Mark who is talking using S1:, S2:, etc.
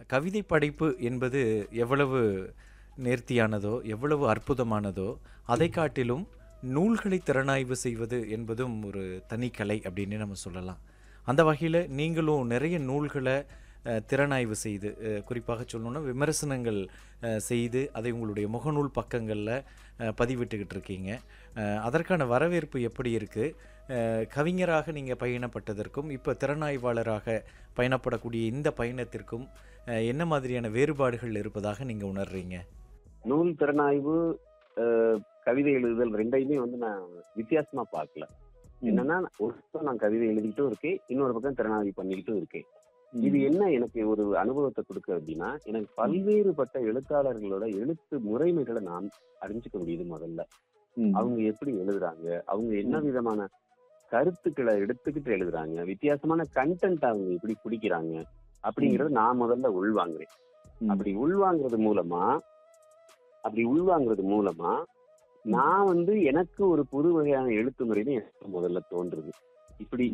S1: கவிதை படைப்பு என்பது எவ்வளவு நேர்த்தியானதோ எவ்வளவு அற்புதமானதோ அதை காட்டிலும் நூல்களை திறனாய்வு செய்வது என்பதும் ஒரு தனிக்கலை அப்படின்னு நம்ம சொல்லலாம் அந்த வகையில் நீங்களும் நிறைய நூல்களை அஹ், திறனாய்வு செய்து அஹ், குறிப்பாக சொல்லணும்னா விமர்சனங்கள் அஹ், செய்து அதை உங்களுடைய முகநூல் பக்கங்களில் பதிவிட்டுக்கிட்டு இருக்கீங்க அஹ், அதற்கான வரவேற்பு எப்படி இருக்குது கவிஞராக நீங்கள் பயணப்பட்டதற்கும் இப்போ திறனாய்வாளராக பயணப்படக்கூடிய இந்த பயணத்திற்கும் அஹ், என்ன மாதிரியான வேறுபாடுகள் இருப்பதாக நீங்கள் உணர்றீங்க
S2: நூல் திறனாய்வு அஹ், கவிதை எழுதுதல் ரெண்டையுமே வந்து நான் வித்தியாசமா பார்க்கல என்னன்னா ஒரு பக்கம் நான் கவிதை எழுதிட்டும் இருக்கேன் இன்னொரு பக்கம் திறனாய்வு பண்ணிக்கிட்டும் இருக்கேன் இது என்ன எனக்கு ஒரு அனுபவத்தை கொடுக்கு அப்படின்னா எனக்கு பல்வேறுபட்ட எழுத்தாளர்களோட எழுத்து முறைமைகளை நான் அறிஞ்சுக்க முடியுது முதல்ல அவங்க எப்படி எழுதுறாங்க அவங்க என்ன விதமான கருத்துக்களை எடுத்துக்கிட்டு எழுதுறாங்க வித்தியாசமான கண்டென்ட் அவங்க எப்படி பிடிக்கிறாங்க அப்படிங்கறத நான் முதல்ல உள்வாங்குறேன் அப்படி உள்வாங்குறது மூலமா அப்படி உள்வாங்குறது மூலமா நான் வந்து எனக்கு ஒரு புது வகையான எழுத்து முறைன்னு எனக்கு முதல்ல தோன்றுது இப்படி